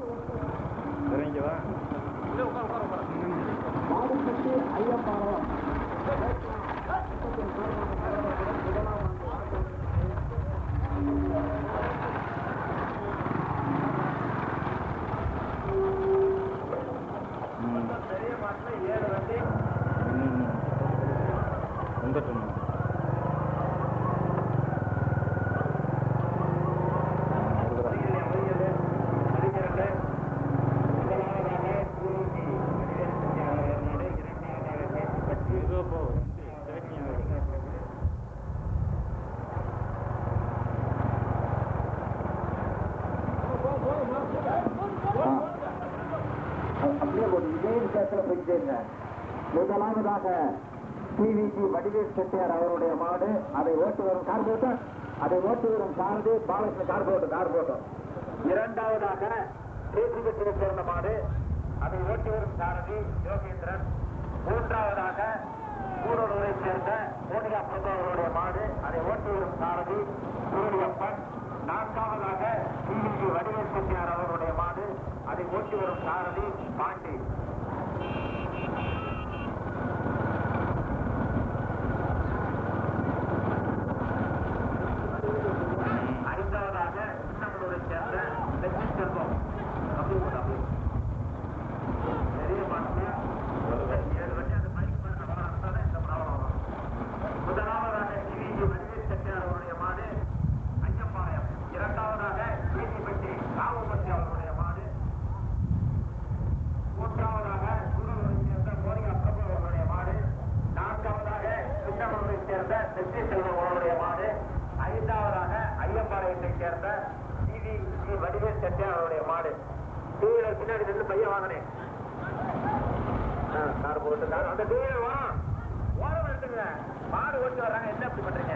இறங்கிவா மாடுபட்டி ஐயப்பாளையம் பெரிய மாட்டில் ஏழு வண்டி வந்துட்டோம் அப்படியே ஒரு இதே விஷயத்தில் போயிட்டேங்க முதலாவதாக டிவிஜி வடிவேல் செட்டியார் அவருடைய மாடு அதை ஓட்டு வரும் கார்போட்டம் அதை ஓட்டு வரும் சார்ந்து பாலகிருஷ்ண கார்போட்டம் கார்போட்டம் இரண்டாவதாக தேசிகத்தினை சேர்ந்த மாடு அதை ஓட்டி வரும் சாரதி யோகேந்திரன் மூன்றாவதாக கூடலூரை சேர்ந்த மோனிகா பிரபு அவருடைய மாடு அதை ஓட்டி வரும் சாரதி சூரியப்பன் நான்காவதாக டிவிஜி வடிவேல் செட்டியார் அவருடைய மாடு அதை ஓட்டி வரும் சாரதி பாண்டி ஐந்தாவதாக சின்னமனூரை சேர்ந்த லட்சுமி செல்வம் கபூர் கபூர் பெரிய மாட்டு ஏழு வண்டி அந்த பைக் பண்ண வராதான் இந்த ப்ராப்ளம் வரும் முதலாவதாக டிவிஜி வடிவேல் செட்டியார் அவருடைய மாடு ஐயப்பாளையம் இரண்டாவதாக கேசிப்பட்டி ராமபட்டி அவருடைய மாடு மூன்றாவதாக குருவரை சேர்ந்த மோனிகா பிரபு அவருடைய மாடு நான்காவதாக சின்னமனூரை சேர்ந்த லட்சுமி செல்வம் அவருடைய மாடு ஐந்தாவதாக ஐயப்பாளையத்தை சேர்ந்த டிவி ஜி வடிவேல் செட்டியார் அவருடைய மாடு டூ வீலர் பின்னாடி நின்று பையன் வாங்கினேன் கார் போட்டு கார் அந்த டூ வீலர் வரும் ஓரம் எடுத்துங்க மாடு ஓட்டி வர்றாங்க என்ன இப்படி பண்றீங்க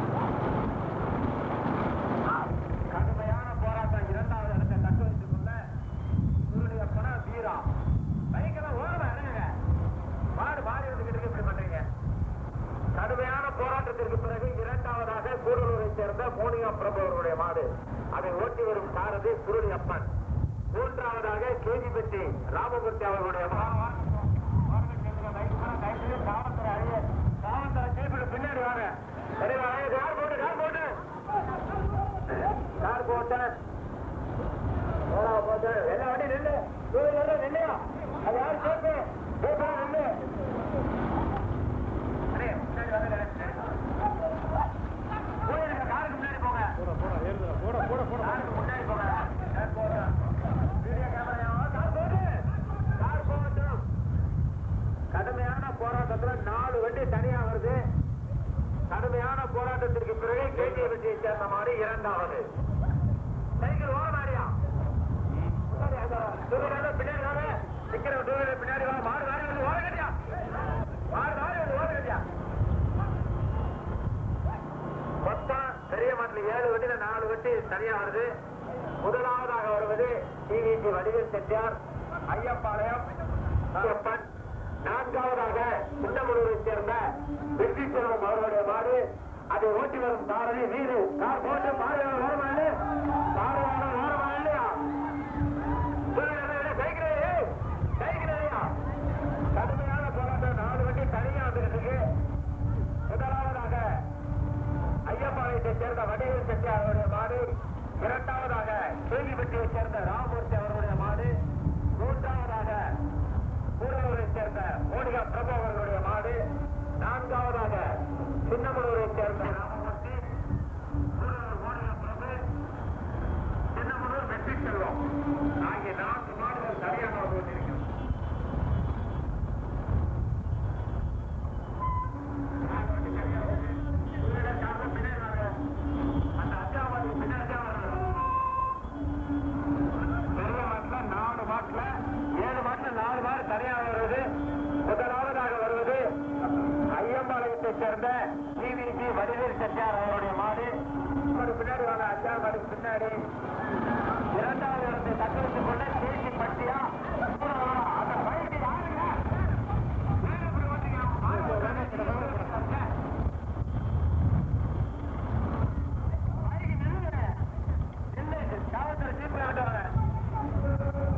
கடுமையான போராட்டம் இரண்டாவது இடத்தை தக்க வைத்துக் கொள்ள சுருளியப்பன வீரா பைக்கெல்லாம் ஓரமா இறங்குங்க மாடு மாறி வந்துகிட்டு இருக்கு இப்படி பண்றீங்க கடுமையான போராட்டத்திற்கு பிறகு இரண்டாவதாக கூடலூரை சேர்ந்த மோனிகா பிரபு அவருடைய மாடு அதை ஓட்டி வரும் சாரதி சுருளி அப்பன் மூன்றாவதாக கேஜிபட்டி ராமமூர்த்தி அவர்களுடைய மாடு காவல்துறை அழிய காவல்துறை ஜீப்பில் பின்னாடி வாங்க சரி வாங்க கார் போட்டு கார் போட்டு கார் போட்டு ஓடா போட்டு எல்லா வண்டி நில்லு டூ வீலர் நில்லையா அது யார் சேப்பு சேப்பா நில்லு அடே, முன்னாடி வாங்க, போயிருங்க, காருக்கு முன்னாடி போங்க போட போட போட காருக்கு முன்னாடி போங்க கார் போங்க. வீடியோ கேமரா கார் போடு கார் போகட்டும் கடுமையான போராட்டத்துல நாலு வண்டி தனியா வருது கடுமையான போராட்டத்திற்கு பிறகு கேஜி வண்டியை சேர்ந்த மாதிரி இரண்டாவது சைக்கிள் ஓர மாறியா பின்னாடி வாங்க நிக்கிற டூ வீலர் பின்னாடி வாங்க மாடு மாறி வந்து ஓர கட்டியா மாடு மாறி வந்து ஓர கட்டியா மொத்தம் பெரிய மாட்டில் ஏழு வண்டியில நாலு வண்டி தனியா வருது முதலாவதாக வருவது டிவிஜி வடிவேல் செட்டியார் ஐயப்பாளையம் ஐயப்பன் நான்காவதாக சின்னமனூரை சேர்ந்த வெற்றி செல்வம் அவர்களுடைய மாடு அதை ஓட்டி வரும் சாரதி வீடு கார் போட்டு மாடு ஓரமா இல்லை மாடு ஓரமா இல்லையா சைக்கிள் சைக்கிள் இல்லையா கடுமையான போராட்டம் நாலு வண்டி தனியா வந்துகிட்டு இருக்கு முதலாவதாக ஐயப்பாளையத்தை சேர்ந்த வடிவேல் செட்டியார் அவருடைய மாடு இரண்டாவதாக கேள்விப்பட்டியை சேர்ந்த ராமமூர்த்தி அவருடைய மாடு மூன்றாவதாக கூடலூரை சேர்ந்த மோனிகா பிரபு அவர்களுடைய மாடு நான்காவதாக சின்னமனூரை சேர்ந்த ராமமூர்த்தி கூடலூர் மோனிகா பிரபு சின்னமனூர் வெற்றி செல்வம் ஆகிய நான்கு மாடுகள் சரியாக கொண்டிருக்கிறது நாலு மாட்டுல ஏழு மாட்டுல நாலு மாடு தனியாக வருவது முதலாவதாக வருவது ஐயம்பாளையத்தை சேர்ந்த டிவிஜி வடிவேல் செட்டியார் அவருடைய மாடு ஒரு பின்னாடி வாங்க அஞ்சா மாடுக்கு பின்னாடி இரண்டாவது இடத்தை தக்க வைத்துக் கொண்ட கேசி பட்டியா அந்த பைக்கு யாருங்க ஏன் இப்படி வந்தீங்க? மாடு தானே சில பேர் கொடுத்தாங்க. பைக்கு நில்லுங்க. நில்லு. காவல்துறை ஜீப்ல விட்டு வாங்க.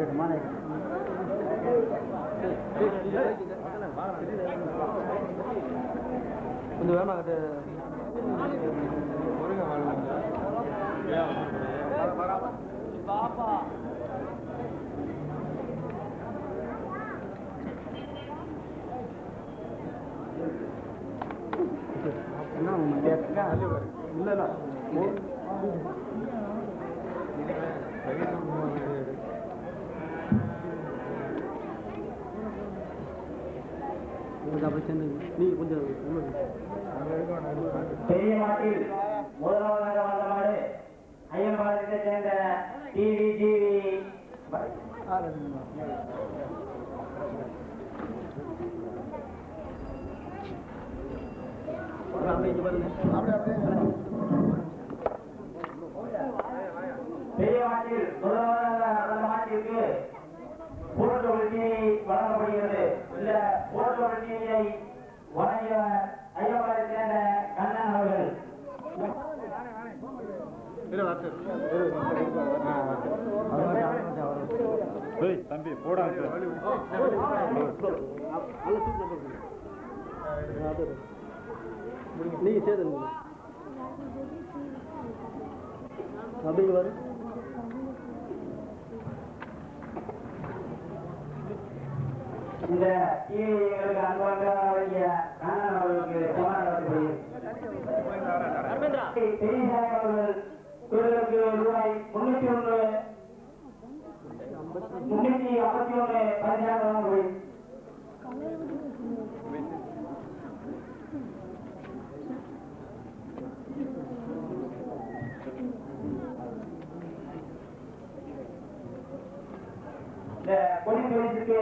கொஞ்சம் வேகமாக கட்டு இல்ல இல்ல அப்படி சேர்ந்து நீ கொஞ்சம் உள்ள பெரிய மாட்டில் முதலாவதாக வந்த மாடு ஐயன் பாளையத்தை சேர்ந்த டிவி டிவி பெரிய மாட்டில் முதலாவதாக வந்த மாட்டிற்கு போன்ற வெற்றியை வழங்கப்படுகிறது இந்த போன்ற வெற்றியை வழங்கிய ஐயப்பாளையத்தை சேர்ந்த கண்ணன் அவர்கள் ஏய் தம்பி போடா நீங்க சேர்த்து அப்படிங்க பாரு இந்த எங்களுக்கு அன்பாக வழங்கிய கண்ணன் அவர்களுக்கு பெரியசாமி அவர்கள் இவர்களுக்கு ரூபாய் முன்னூத்தி ஒன்று முன்னூத்தி ஐம்பத்தி ஒன்று பதினாறு ரூபாய் இந்த கொடி பரிசுக்கு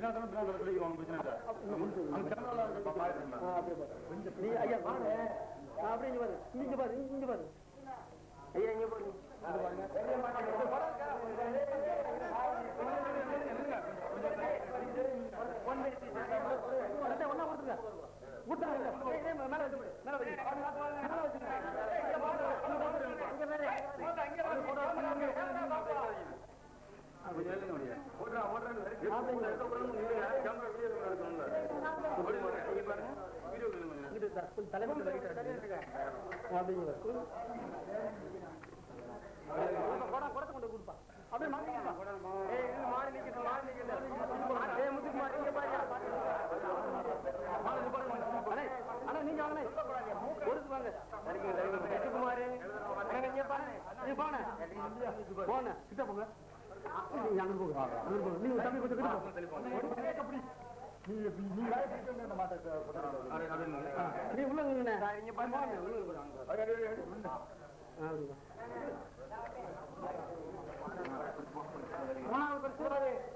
தானே பின்னாடி சொல்லிக்கிறோம் பிரச்சனை இல்லை அங்க கேமரா இருக்க பாருங்க ஆ, அப்படியே பாரு. நீ ஐயா வாங்க ஆ, அப்படியே இங்க பாரு இங்க பாரு இங்க பாரு ஐயா இங்க பாரு இங்க பாருங்க ஒண்ணா ஒண்ணா கொடுத்துருங்க கொடுத்துருங்க ஏய், ஏய், மேல வச்சு விடு. மேல வச்சு மேல வச்சுருங்க. இங்கிட்டு இந்த கொஞ்சம் தலைமையில் லைட் அடிங்க. அப்படிங்க பாரு. கொடை கொடத்தை கொண்டு கொடுப்பா அப்படியே மாட்டிக்கலாம் ஏய் இது மாறி நிக்குது மாறி நிக்குது ஏய் முத்துக்குமார் இங்க பாருங்க மாறி பாருங்க அண்ணே அண்ணா நீங்க வாங்க ஒருத்து வாங்க சரிங்க சரிங்க முத்துக்குமார் அண்ணா இங்க பாருங்க நீ போங்க போங்க கிட்ட போங்க நீங்க அங்க போங்க அங்க போங்க நீங்க தம்பி கொஞ்சம் கிட்ட போங்க நீ உள்ள நில்லுண்ணே. இங்க பாருங்க உள்ள நில்லுங்க. ஆ, அப்படிங்க. மூணாவது பரிசு